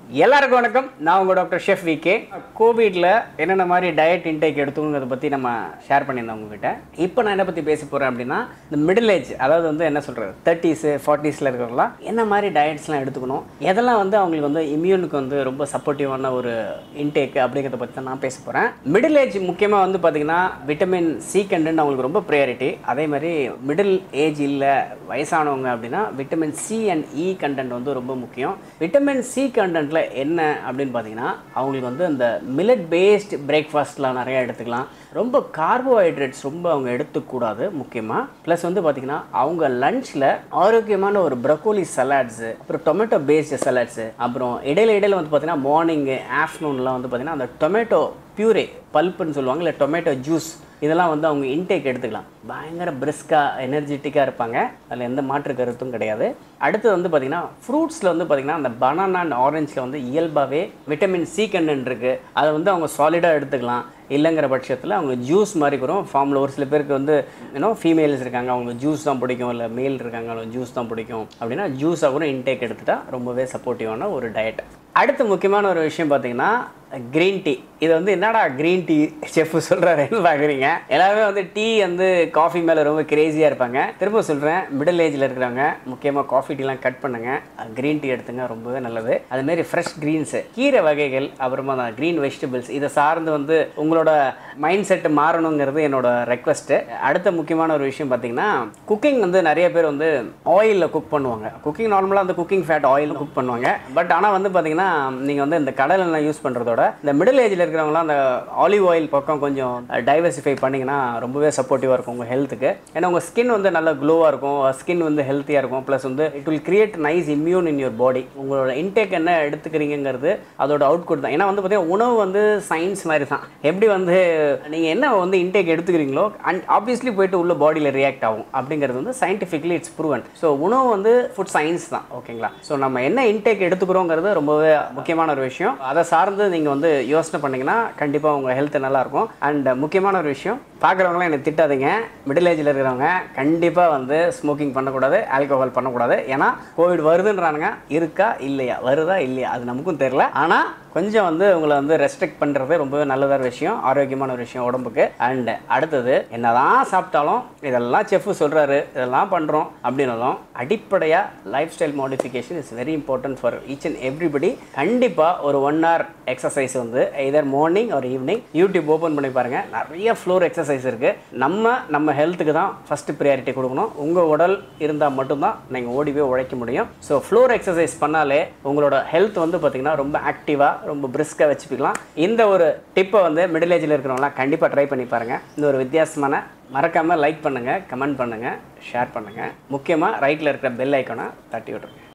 எல்லாருக்கும் வணக்கம் நான் உங்கள் டாக்டர் ஷெஃப் விகே கோவிட்ல என்னென்ன மாதிரி டயட் இன்டேக் எடுத்துங்கிறத பற்றி நம்ம ஷேர் பண்ணியிருந்தோம் உங்ககிட்ட இப்போ நான் என்ன பற்றி பேச போகிறேன் அப்படின்னா இந்த மிடில் ஏஜ் அதாவது வந்து என்ன சொல்கிறது தேர்ட்டிஸு ஃபார்ட்டிஸில் இருக்கிறவங்களாம் என்ன மாதிரி டயட்ஸ்லாம் எடுத்துக்கணும் எதெல்லாம் வந்து அவங்களுக்கு வந்து இம்யூனுக்கு வந்து ரொம்ப சப்போர்ட்டிவான ஒரு இன்டேக் அப்படிங்கிறத பற்றி தான் நான் பேச போகிறேன் மிடில் ஏஜ் முக்கியமாக வந்து பார்த்திங்கன்னா விட்டமின் சி கண்டென்ட் அவங்களுக்கு ரொம்ப ப்ரையாரிட்டி அதே மாதிரி மிடில் ஏஜ் இல்லை வயசானவங்க அப்படின்னா vitamin C and E content வந்து ரொம்ப முக்கியம் விட்டமின் சி கண்டென்ட்டில் என்ன அப்படின்னு பார்த்தீங்கன்னா அவங்களுக்கு வந்து அந்த மில்லட் பேஸ்ட் பிரேக்ஃபாஸ்ட்லாம் நிறைய எடுத்துக்கலாம் ரொம்ப கார்போஹைட்ரேட்ஸ் ரொம்ப அவங்க எடுத்துக்கூடாது முக்கியமாக ப்ளஸ் வந்து பார்த்திங்கன்னா அவங்க லஞ்சில் ஆரோக்கியமான ஒரு ப்ரக்கோலி சலாட்ஸு அப்புறம் டொமேட்டோ பேஸ்டு சலாட்ஸு அப்புறம் இடையில இடையில வந்து பார்த்திங்கன்னா மார்னிங்கு ஆஃப்டர்நூன்லாம் வந்து பார்த்திங்கன்னா அந்த டொமேட்டோ பியூரே பல்ப்புன்னு சொல்லுவாங்க இல்லை டொமேட்டோ ஜூஸ் இதெல்லாம் வந்து அவங்க இன்டேக் எடுத்துக்கலாம் பயங்கர பிரிஸ்காக எனர்ஜெட்டிக்காக இருப்பாங்க அதில் எந்த மாற்று கருத்தும் கிடையாது அடுத்து வந்து பார்த்திங்கன்னா ஃப்ரூட்ஸில் வந்து பார்த்திங்கன்னா அந்த பனானா அண்ட் ஆரஞ்சில் வந்து இயல்பாகவே விட்டமின் சி கண்டென்ட் இருக்குது அதை வந்து அவங்க சாலிடாக எடுத்துக்கலாம் இல்லைங்கிற பட்சத்தில் அவங்க ஜூஸ் மாதிரி கூட ஃபார்மில் ஒரு சில பேருக்கு வந்து இன்னும் ஃபீமேல்ஸ் இருக்காங்க அவங்க ஜூஸ் தான் பிடிக்கும் இல்லை மேல் இருக்காங்க அவங்க ஜூஸ் தான் பிடிக்கும் அப்படின்னா ஜூஸாக கூட இன்டேக் எடுத்துட்டா ரொம்பவே சப்போர்ட்டிவான ஒரு டயட் அடுத்து முக்கியமான ஒரு விஷயம் பார்த்தீங்கன்னா க்ரீன் டீ இது வந்து என்னடா க்ரீன் டீ செஃப் சொல்கிறாருன்னு பார்க்குறீங்க எல்லாருமே வந்து டீ வந்து காஃபி மேலே ரொம்ப கிரேசியாக இருப்பாங்க திரும்ப சொல்கிறேன் மிடில் ஏஜில் இருக்கிறவங்க முக்கியமாக காஃபி டீலாம் கட் பண்ணுங்கள் க்ரீன் டீ எடுத்துங்க ரொம்பவே நல்லது அதுமாரி ஃப்ரெஷ் க்ரீன்ஸு கீரை வகைகள் அப்புறமா தான் க்ரீன் வெஜிடபிள்ஸ் இதை சார்ந்து வந்து உங்களோட மைண்ட் செட் மாறணுங்கிறது என்னோட ரெக்வஸ்ட்டு அடுத்த முக்கியமான ஒரு விஷயம் பார்த்தீங்கன்னா குக்கிங் வந்து நிறைய பேர் வந்து ஆயிலில் குக் பண்ணுவாங்க குக்கிங் நார்மலாக வந்து குக்கிங் ஃபேட் ஆயில் குக் பண்ணுவாங்க பட் ஆனால் வந்து பார்த்தீங்கன்னா நீங்கள் வந்து இந்த கடல் எண்ணெய் யூஸ் பண்ணுறதோட இந்த மிடில் ஏஜில் இருக்கிறவங்களாம் அந்த ஆலிவ் ஆயில் பக்கம் கொஞ்சம் டைவர்சிஃபை பண்ணிங்கன்னா ரொம்பவே சப்போர்ட்டிவாக இருக்கும் உங்கள் ஹெல்த்துக்கு ஏன்னா உங்கள் ஸ்கின் வந்து நல்லா க்ளோவாக இருக்கும் ஸ்கின் வந்து ஹெல்த்தியாக இருக்கும் ப்ளஸ் வந்து it will create nice immune in your body உங்களோட இன்டேக் என்ன எடுத்துக்கிறீங்கிறது அதோட அவுட்புட் தான் ஏன்னா வந்து பார்த்தீங்கன்னா உணவு வந்து சயின்ஸ் மாதிரி தான் எப்படி வந்து நீங்கள் என்ன வந்து இன்டேக் எடுத்துக்கிறீங்களோ அண்ட் ஆப்வியஸ்லி போயிட்டு உள்ள பாடியில் ரியாக்ட் ஆகும் அப்படிங்கிறது வந்து சயின்டிஃபிக்லி இட்ஸ் ப்ரூவன் ஸோ உணவு வந்து ஃபுட் சயின்ஸ் தான் ஓகேங்களா ஸோ நம்ம என்ன இன்டேக் எடுத்துக்கிறோங்கிறது ரொம்பவே முக்கியமான ஒரு விஷயம் அதை சார்ந்து நீங்கள் வந்து யோசனை பண்ணீங்கன்னா கண்டிப்பாக உங்கள் ஹெல்த் நல்லாயிருக்கும் அண்ட் முக்கியமான ஒரு விஷயம் பார்க்குறவங்களாம் என்னை திட்டாதீங்க மிடில் ஏஜில் இருக்கிறவங்க கண்டிப்பாக வந்து ஸ்மோக்கிங் பண்ணக்கூடாது ஆல்கோஹால் பண்ணக்கூடாது ஏன்னா கோவிட் வருதுன்றானுங்க இருக்கா இல்லையா வருதா இல்லையா அது நமக்கும் தெரில ஆனால் கொஞ்சம் வந்து உங்களை வந்து ரெஸ்ட்ரிக்ட் பண்ணுறது ரொம்பவே நல்லதான விஷயம் ஆரோக்கியமான ஒரு விஷயம் உடம்புக்கு அண்ட் அடுத்தது என்னதான் சாப்பிட்டாலும் இதெல்லாம் செஃப் சொல்கிறாரு இதெல்லாம் பண்ணுறோம் அப்படின்னாலும் அடிப்படையாக lifestyle modification is very important for each and everybody கண்டிப்பாக ஒரு ஒன் ஹவர் எக்ஸசைஸ் வந்து எதர் மார்னிங் ஒரு ஈவினிங் யூடியூப் ஓப்பன் பண்ணி பாருங்கள் நிறைய ஃப்ளோர் எக்ஸசைஸ் இருக்குது நம்ம நம்ம ஹெல்த்துக்கு தான் ஃபஸ்ட்டு ப்ரியாரிட்டி கொடுக்கணும் உங்கள் உடல் இருந்தால் மட்டும்தான் நீங்கள் ஓடி போய் உழைக்க முடியும் ஸோ ஃப்ளோர் எக்ஸசைஸ் பண்ணாலே உங்களோட ஹெல்த் வந்து பார்த்திங்கன்னா ரொம்ப ஆக்டிவாக ரொம்ப பிரிஸ்காக வச்சுக்கலாம் இந்த ஒரு டிப்பை வந்து மிடில் ஏஜில் இருக்கிறவங்களாம் கண்டிப்பாக ட்ரை பண்ணி பாருங்கள் இந்த ஒரு வித்தியாசமான மறக்காமல் லைக் பண்ணுங்கள் கமெண்ட் பண்ணுங்கள் ஷேர் பண்ணுங்கள் முக்கியமாக ரைட்டில் இருக்கிற பெல் ஐக்கானை தட்டி விட்ருங்க